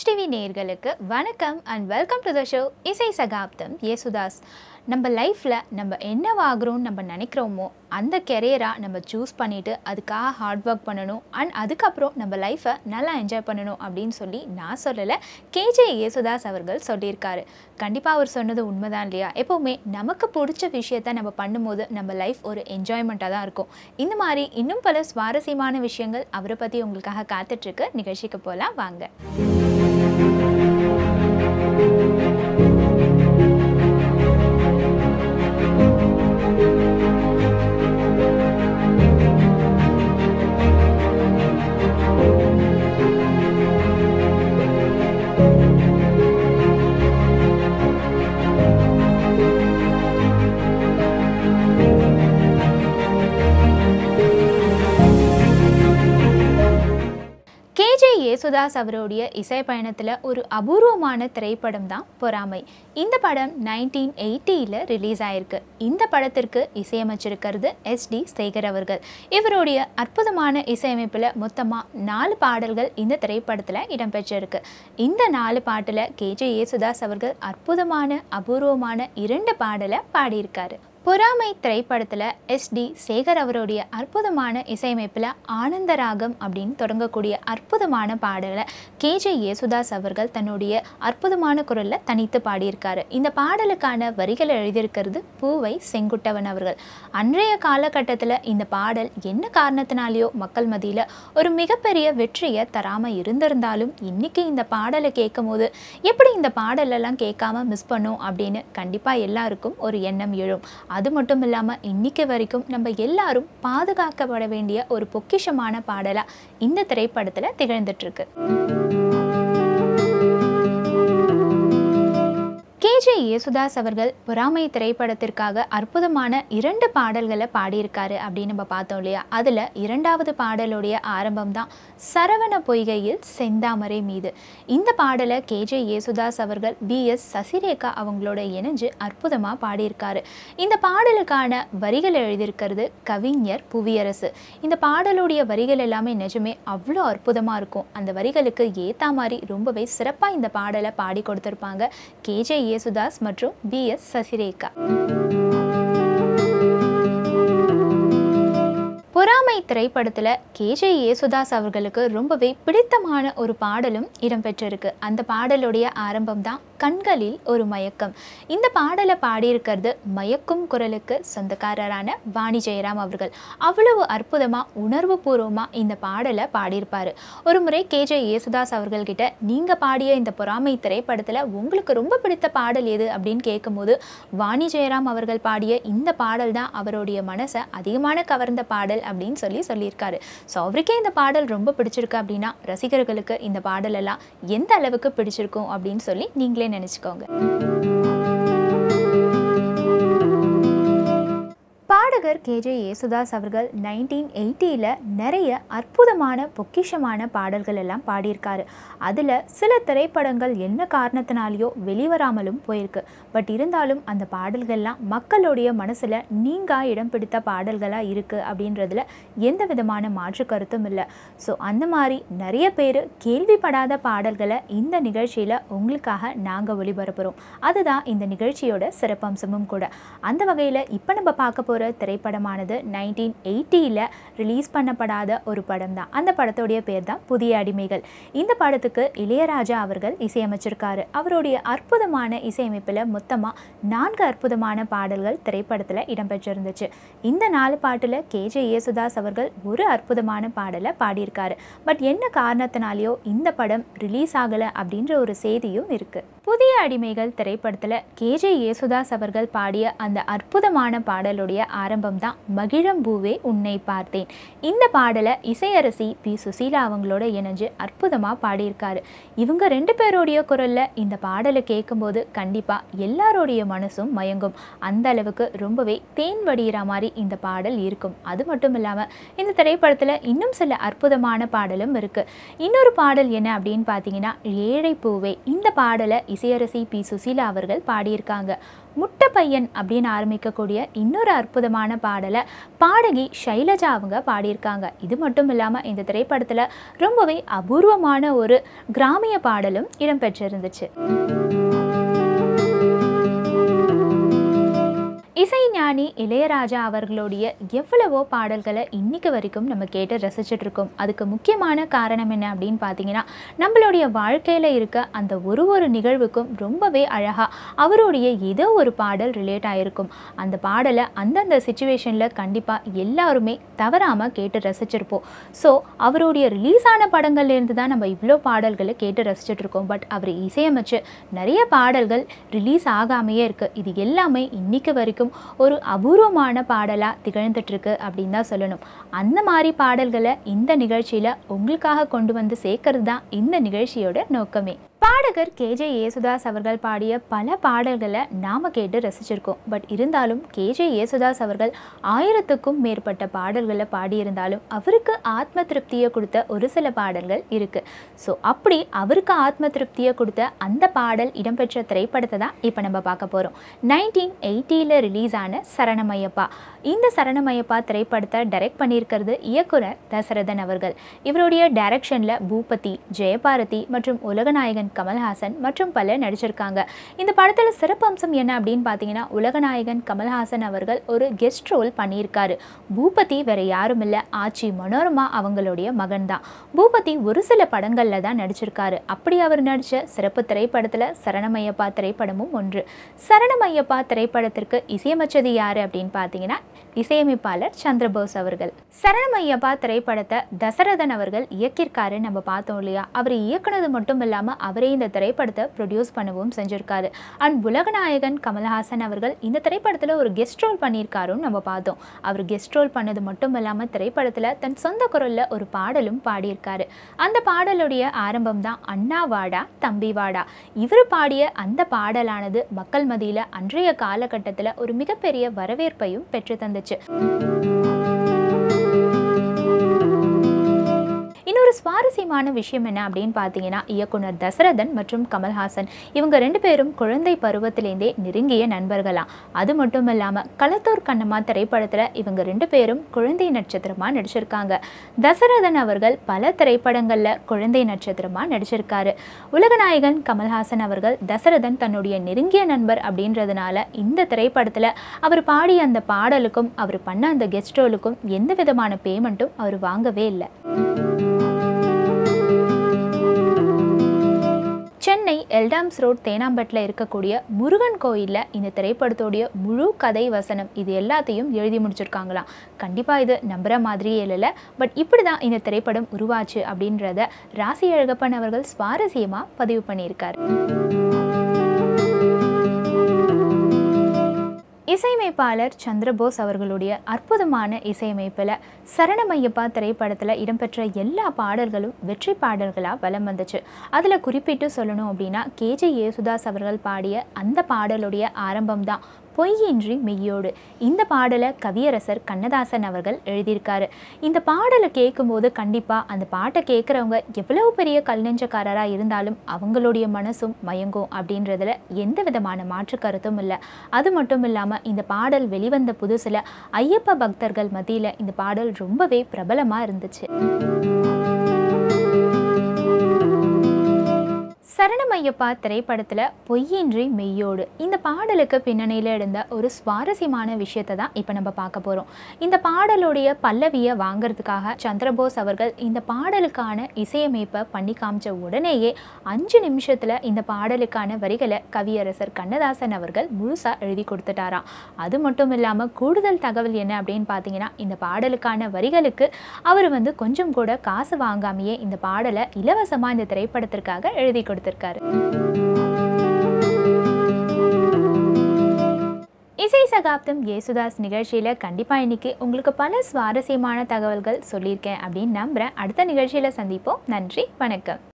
HDV நேயர்களுக்கு வணக்கம் and welcome to the show இசை சகாப்தம் யேசுதாஸ் நம்ம லைஃப்பில் நம்ம என்னவாகிறோம்னு நம்ம நினைக்கிறோமோ அந்த கெரியராக நம்ம சூஸ் பண்ணிவிட்டு அதுக்காக ஹார்ட் ஒர்க் பண்ணணும் அண்ட் அதுக்கப்புறம் நம்ம லைஃப்பை நல்லா என்ஜாய் பண்ணணும் அப்படின்னு சொல்லி நான் சொல்லலை கேஜே யேசுதாஸ் அவர்கள் சொல்லியிருக்காரு கண்டிப்பாக அவர் சொன்னது உண்மைதான் இல்லையா எப்போவுமே நமக்கு பிடிச்ச விஷயத்த நம்ம பண்ணும்போது நம்ம லைஃப் ஒரு என்ஜாய்மெண்ட்டாக தான் இருக்கும் இந்த மாதிரி இன்னும் பல சுவாரஸ்யமான விஷயங்கள் அவரை பற்றி உங்களுக்காக காத்துட்ருக்கு நிகழ்ச்சிக்கு போகலாம் வாங்க கேஜே யேசுதாஸ் அவருடைய இசை பயணத்தில் ஒரு அபூர்வமான திரைப்படம் தான் பொறாமை இந்த படம் நைன்டீன் எயிட்டியில் ரிலீஸ் ஆயிருக்கு இந்த படத்திற்கு இசையமைச்சிருக்கிறது எஸ்டி சேகர் அவர்கள் இவருடைய அற்புதமான இசையமைப்பில் மொத்தமாக நாலு பாடல்கள் இந்த திரைப்படத்தில் இடம்பெற்றிருக்கு இந்த நாலு பாட்டில் கேஜே யேசுதாஸ் அவர்கள் அற்புதமான அபூர்வமான இரண்டு பாடலை பாடியிருக்காரு பொறாமை திரைப்படத்தில் எஸ்டி சேகர் அவருடைய அற்புதமான இசையமைப்பில் ஆனந்தராகம் அப்படின்னு தொடங்கக்கூடிய அற்புதமான பாடலை கேஜே யேசுதாஸ் அவர்கள் தன்னுடைய அற்புதமான குரலில் தனித்து பாடியிருக்காரு இந்த பாடலுக்கான வரிகளை எழுதியிருக்கிறது பூவை செங்குட்டவன் அவர்கள் அன்றைய காலகட்டத்தில் இந்த பாடல் என்ன காரணத்தினாலேயோ மக்கள் மத்தியில் ஒரு மிகப்பெரிய வெற்றியை தராமல் இருந்திருந்தாலும் இன்னைக்கு இந்த பாடலை கேட்கும் போது எப்படி இந்த பாடலெல்லாம் கேட்காம மிஸ் பண்ணோம் அப்படின்னு கண்டிப்பாக எல்லாருக்கும் ஒரு எண்ணம் எழும் அது மட்டும் இல்லாமல் இன்னைக்கு வரைக்கும் நம்ம எல்லாரும் பாதுகாக்கப்பட வேண்டிய ஒரு பொக்கிஷமான பாடலாக இந்த திரைப்படத்தில் திகழ்ந்துட்டுருக்கு கேஜே யேசுதாஸ் அவர்கள் பொறாமை திரைப்படத்திற்காக அற்புதமான இரண்டு பாடல்களை பாடியிருக்காரு அப்படின்னு நம்ம பார்த்தோம் இல்லையா அதில் இரண்டாவது பாடலுடைய ஆரம்பம் தான் சரவண பொய்கையில் செந்தாமரை மீது இந்த பாடலை கேஜே யேசுதாஸ் அவர்கள் பி எஸ் சசிரேகா அவங்களோட இணைஞ்சு அற்புதமாக பாடியிருக்காரு இந்த பாடலுக்கான வரிகள் எழுதியிருக்கிறது கவிஞர் புவியரசு இந்த பாடலுடைய வரிகள் எல்லாமே நிஜமே அவ்வளோ அற்புதமாக இருக்கும் அந்த வரிகளுக்கு ஏற்ற மாதிரி ரொம்பவே சிறப்பாக இந்த பாடலை பாடி கொடுத்துருப்பாங்க கேஜே யேசுதாஸ் மற்றும் பி எஸ் சசிரேகா பொறாமை திரைப்படத்தில் கேஜே யேசுதாஸ் அவர்களுக்கு ரொம்பவே பிடித்தமான ஒரு பாடலும் இடம்பெற்றிருக்கு அந்த பாடலுடைய ஆரம்பம் தான் கண்களில் ஒரு மயக்கம் இந்த பாடலை பாடியிருக்கிறது மயக்கும் குரலுக்கு சொந்தக்காரரான வாணி ஜெயராம் அவர்கள் அவ்வளவு அற்புதமாக உணர்வு பூர்வமாக இந்த பாடலை பாடியிருப்பார் ஒரு முறை கேஜே யேசுதாஸ் அவர்கள்கிட்ட நீங்கள் பாடிய இந்த பொறாமை திரைப்படத்தில் உங்களுக்கு ரொம்ப பிடித்த பாடல் எது அப்படின்னு கேட்கும்போது வாணி ஜெயராம் அவர்கள் பாடிய இந்த பாடல் தான் அவருடைய மனசை அதிகமான கவர்ந்த பாடல் அப்படின்னு சொல்லி சொல்லியிருக்காரு ஸோ அவருக்கே இந்த பாடல் ரொம்ப பிடிச்சிருக்கு அப்படின்னா ரசிகர்களுக்கு இந்த பாடல் எல்லாம் எந்த அளவுக்கு பிடிச்சிருக்கும் அப்படின்னு சொல்லி நீங்களே நினச்சிக்கோங்க பாடகர் கேஜே யேசுதாஸ் அவர்கள் நைன்டீன் எயிட்டியில் நிறைய அற்புதமான பொக்கிஷமான பாடல்கள் எல்லாம் பாடியிருக்காரு அதில் சில திரைப்படங்கள் என்ன காரணத்தினாலேயோ வெளிவராமலும் போயிருக்கு பட் இருந்தாலும் அந்த பாடல்கள்லாம் மக்களுடைய மனசில் நீங்கா இடம் பிடித்த பாடல்களாக இருக்குது அப்படின்றதுல எந்த விதமான மாற்று கருத்தும் இல்லை ஸோ அந்த மாதிரி நிறைய பேர் கேள்விப்படாத பாடல்களை இந்த நிகழ்ச்சியில் உங்களுக்காக நாங்கள் ஒளிபரப்புகிறோம் அதுதான் இந்த நிகழ்ச்சியோட சிறப்பம்சமும் கூட அந்த வகையில் இப்போ நம்ம பார்க்க போகிற திரைப்படமானது நைன்டீன் எயிட்டியில் ரிலீஸ் பண்ணப்படாத ஒரு படம் தான் அந்த படத்துடைய பேர் தான் புதிய அடிமைகள் இந்த படத்துக்கு இளையராஜா அவர்கள் இசையமைச்சிருக்காரு அவருடைய அற்புதமான இசையமைப்பில் மொத்தமாக நான்கு அற்புதமான பாடல்கள் திரைப்படத்தில் இடம்பெற்றிருந்துச்சு இந்த நாலு பாட்டில் கேஜே யேசுதாஸ் அவர்கள் ஒரு அற்புதமான பாடலை பாடியிருக்காரு பட் என்ன காரணத்தினாலேயோ இந்த படம் ரிலீஸ் ஆகலை அப்படின்ற ஒரு செய்தியும் இருக்குது புதிய அடிமைகள் திரைப்படத்தில் கேஜே யேசுதாஸ் அவர்கள் பாடிய அந்த அற்புதமான பாடலுடைய ஆரம்பம் தான் மகிழம் பூவே உன்னை பார்த்தேன் இந்த பாடலை இசையரசி பி சுசீலா அவங்களோட இணைஞ்சு அற்புதமாக பாடியிருக்காரு இவங்க ரெண்டு பேருடைய குரலில் இந்த பாடலை கேட்கும்போது கண்டிப்பாக எல்லாருடைய மனசும் மயங்கும் அந்த அளவுக்கு ரொம்பவே தேன் வடிகிற மாதிரி இந்த பாடல் இருக்கும் அது மட்டும் இல்லாமல் இந்த திரைப்படத்தில் இன்னும் சில அற்புதமான பாடலும் இருக்குது இன்னொரு பாடல் என்ன அப்படின்னு பார்த்தீங்கன்னா ஏழை பூவே இந்த பாடலை இசையரசி பி சுசீலா அவர்கள் பாடியிருக்காங்க முட்டை பையன் அப்படின்னு ஆரம்பிக்கக்கூடிய இன்னொரு அற்புதமான பாடலை பாடகி ஷைலஜா அவங்க பாடியிருக்காங்க இது மட்டும் இல்லாமல் இந்த திரைப்படத்தில் ரொம்பவே அபூர்வமான ஒரு கிராமிய பாடலும் இடம்பெற்றிருந்துச்சு இசைஞானி இளையராஜா அவர்களுடைய எவ்வளவோ பாடல்களை இன்னைக்கு வரைக்கும் நம்ம கேட்டு ரசிச்சுட்டு இருக்கோம் அதுக்கு முக்கியமான காரணம் என்ன அப்படின்னு பார்த்தீங்கன்னா நம்மளுடைய வாழ்க்கையில் இருக்க அந்த ஒரு ஒரு நிகழ்வுக்கும் ரொம்பவே அழகாக அவருடைய ஏதோ ஒரு பாடல் ரிலேட் ஆகிருக்கும் அந்த பாடலை அந்தந்த சுச்சுவேஷனில் கண்டிப்பாக எல்லாருமே தவறாமல் கேட்டு ரசிச்சிருப்போம் ஸோ அவருடைய ரிலீஸ் ஆன படங்கள்லேருந்து தான் நம்ம இவ்வளோ பாடல்களை கேட்டு ரசிச்சுட்டு இருக்கோம் பட் அவர் இசையமைச்சு நிறைய பாடல்கள் ரிலீஸ் ஆகாமையே இருக்குது இது எல்லாமே இன்னைக்கு வரைக்கும் ஒரு அபூர்வமான பாடலாக திகழ்ந்துட்டு இருக்கு அப்படின்னு தான் சொல்லணும் அந்த மாதிரி பாடல்களை இந்த நிகழ்ச்சியில் உங்களுக்காக கொண்டு வந்து சேர்க்கறது தான் இந்த நிகழ்ச்சியோட நோக்கமே பாடகர் கேஜே யேசுதாஸ் அவர்கள் பாடிய பல பாடல்களை நாம் கேட்டு ரசிச்சிருக்கோம் பட் இருந்தாலும் கேஜே யேசுதாஸ் அவர்கள் ஆயிரத்துக்கும் மேற்பட்ட பாடல்களை பாடியிருந்தாலும் அவருக்கு ஆத்ம திருப்தியை கொடுத்த ஒரு சில பாடல்கள் இருக்குது ஸோ அப்படி அவருக்கு ஆத்ம திருப்தியை கொடுத்த அந்த பாடல் இடம்பெற்ற திரைப்படத்தை தான் இப்போ நம்ம பார்க்க போகிறோம் நைன்டீன் எயிட்டியில் ரிலீஸ் ஆன சரணமையப்பா இந்த சரணமையப்பா திரைப்படத்தை டைரக்ட் பண்ணியிருக்கிறது இயக்குனர் தசரதன் அவர்கள் இவருடைய டைரக்ஷனில் பூபதி ஜெயபாரதி மற்றும் உலகநாயகன் கமல்ஹாசன் மற்றும் பலர் நடிச்சிருக்காங்க இந்த படத்தில் சிறப்பு அம்சம் என்ன அப்படின்னு பார்த்தீங்கன்னா உலகநாயகன் கமல்ஹாசன் அவர்கள் ஒரு கெஸ்ட் ரோல் பண்ணியிருக்காரு பூபதி வேற யாரும் இல்லை ஆச்சி மனோரமா அவங்களுடைய மகன் தான் பூபதி ஒரு சில படங்களில் தான் நடிச்சிருக்காரு அப்படி அவர் நடித்த சிறப்பு திரைப்படத்தில் சரணமையப்பா திரைப்படமும் ஒன்று சரணமையப்பா திரைப்படத்திற்கு இசையமைச்சது யார் அப்படின்னு பார்த்தீங்கன்னா இசையமைப்பாளர் சந்திரபோஸ் அவர்கள் சரணமையப்பா திரைப்படத்தை தசரதன் அவர்கள் இயக்கியிருக்காரு நம்ம பார்த்தோம் இல்லையா அவர் இயக்குனது மட்டும் இல்லாமல் அவரே இந்த திரைப்படத்தை ப்ரொடியூஸ் பண்ணவும் செஞ்சிருக்காரு அண்ட் உலகநாயகன் கமல்ஹாசன் அவர்கள் இந்த திரைப்படத்தில் ஒரு கெஸ்ட் ரோல் பண்ணியிருக்காருன்னு நம்ம பார்த்தோம் அவர் கெஸ்ட் ரோல் பண்ணது மட்டும் இல்லாமல் திரைப்படத்தில் தன் சொந்த குரலில் ஒரு பாடலும் பாடியிருக்காரு அந்த பாடலுடைய ஆரம்பம் தான் அண்ணா வாடா தம்பி வாடா இவர் பாடிய அந்த பாடலானது மக்கள் மத்தியில் அன்றைய காலகட்டத்தில் ஒரு மிகப்பெரிய வரவேற்பையும் பெற்று தந்துச்சு இன்னொரு சுவாரஸ்யமான விஷயம் என்ன அப்படின்னு பார்த்தீங்கன்னா இயக்குனர் தசரதன் மற்றும் கமல்ஹாசன் இவங்க ரெண்டு பேரும் குழந்தை பருவத்திலேருந்தே நெருங்கிய நண்பர்களாம் அது மட்டும் இல்லாமல் களத்தூர் கண்ணம்மா திரைப்படத்தில் இவங்க ரெண்டு பேரும் குழந்தை நட்சத்திரமாக நடிச்சிருக்காங்க தசரதன் அவர்கள் பல திரைப்படங்களில் குழந்தை நட்சத்திரமாக நடிச்சிருக்காரு உலகநாயகன் கமல்ஹாசன் அவர்கள் தசரதன் தன்னுடைய நெருங்கிய நண்பர் அப்படின்றதுனால இந்த திரைப்படத்தில் அவர் பாடிய அந்த பாடலுக்கும் அவர் பண்ண அந்த கெஸ்ட் ரோலுக்கும் எந்த விதமான பேமெண்ட்டும் அவர் வாங்கவே இல்லை சென்னை எல்டாம்ஸ் ரோட் தேனாம்பட்டில் இருக்கக்கூடிய முருகன் கோயிலில் இந்த திரைப்படத்தோடைய முழு கதை வசனம் இது எல்லாத்தையும் எழுதி முடிச்சிருக்காங்களாம் கண்டிப்பாக இது நம்புற மாதிரியே இல்லைல்ல பட் இப்படி தான் இந்த திரைப்படம் உருவாச்சு அப்படின்றத ராசி அழகப்பன் அவர்கள் சுவாரஸ்யமாக பதிவு பண்ணியிருக்காரு இசையமைப்பாளர் சந்திரபோஸ் அவர்களுடைய அற்புதமான இசையமைப்பில் சரணமையப்பா திரைப்படத்தில் இடம்பெற்ற எல்லா பாடல்களும் வெற்றி பாடல்களாக வலம் வந்துச்சு அதில் குறிப்பிட்டு சொல்லணும் அப்படின்னா கேஜே யேசுதாஸ் அவர்கள் பாடிய அந்த பாடலுடைய ஆரம்பம் தான் பொய்யின்றி மெய்யோடு இந்த பாடலை கவியரசர் கண்ணதாசன் அவர்கள் எழுதியிருக்காரு இந்த பாடலை கேட்கும்போது கண்டிப்பாக அந்த பாட்டை கேட்குறவங்க எவ்வளவு பெரிய கல்நெஞ்சக்காரராக இருந்தாலும் அவங்களுடைய மனசும் மயங்கும் அப்படின்றதுல எந்த விதமான மாற்று கருத்தும் இல்லை அது மட்டும் இல்லாமல் இந்த பாடல் வெளிவந்த புதுசில் ஐயப்ப பக்தர்கள் மத்தியில் இந்த பாடல் ரொம்பவே பிரபலமாக இருந்துச்சு சரணமையப்பா திரைப்படத்தில் பொய்யின்றி மெய்யோடு இந்த பாடலுக்கு பின்னணியில் இருந்த ஒரு சுவாரஸ்யமான விஷயத்தை தான் இப்போ நம்ம பார்க்க போகிறோம் இந்த பாடலுடைய பல்லவியை வாங்கிறதுக்காக சந்திரபோஸ் அவர்கள் இந்த பாடலுக்கான இசையமைப்பை பண்ணி காமிச்ச உடனேயே அஞ்சு நிமிஷத்தில் இந்த பாடலுக்கான வரிகளை கவியரசர் கண்ணதாசன் அவர்கள் முழுசாக எழுதி கொடுத்துட்டாராம் அது மட்டும் இல்லாமல் கூடுதல் தகவல் என்ன அப்படின்னு பார்த்தீங்கன்னா இந்த பாடலுக்கான வரிகளுக்கு அவர் வந்து கொஞ்சம் கூட காசு வாங்காமையே இந்த பாடலை இலவசமாக இந்த திரைப்படத்திற்காக எழுதி கொடுத்தார் கொடுத்துருக்காரு இசை சகாப்தம் யேசுதாஸ் நிகழ்ச்சியில் கண்டிப்பாக இன்னைக்கு உங்களுக்கு பல சுவாரஸ்யமான தகவல்கள் சொல்லியிருக்கேன் அப்படின்னு நம்புகிறேன் அடுத்த நிகழ்ச்சியில் சந்திப்போம் நன்றி வணக்கம்